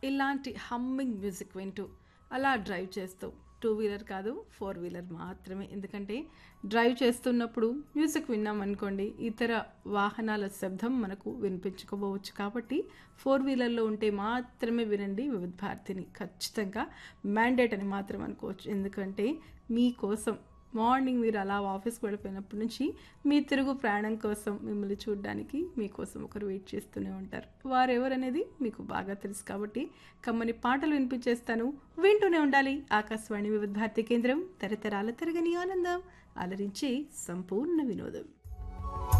ఇలాంటి humming music వింటూ అలా డ్రైవ్ చేస్తూ టూ వీలర్ కాదు ఫోర్ వీలర్ మాత్రమే ఎందుకంటే డ్రైవ్ చేస్తున్నప్పుడు మ్యూజిక్ విన్నాం అనుకోండి ఇతర వాహనాల శబ్దం మనకు వినిపించుకోవచ్చు కాబట్టి ఫోర్ వీలర్లో ఉంటే మాత్రమే వినండి వివిధ భారతిని ఖచ్చితంగా మ్యాండేట్ అని మాత్రం అనుకోవచ్చు ఎందుకంటే మీకోసం మార్నింగ్ మీరు అలా ఆఫీస్కి వెళ్ళిపోయినప్పటి నుంచి మీ తిరుగు ప్రయాణం కోసం మిమ్మల్ని చూడడానికి మీకోసం ఒకరు వెయిట్ చేస్తూనే ఉంటారు వారు ఎవరనేది మీకు బాగా తెలుసు కాబట్టి కమ్మని పాటలు వినిపించేస్తాను వింటూనే ఉండాలి ఆకాశవాణి వివిధ భారతి కేంద్రం తరతరాల తరగని ఆనందం అలరించి సంపూర్ణ వినోదం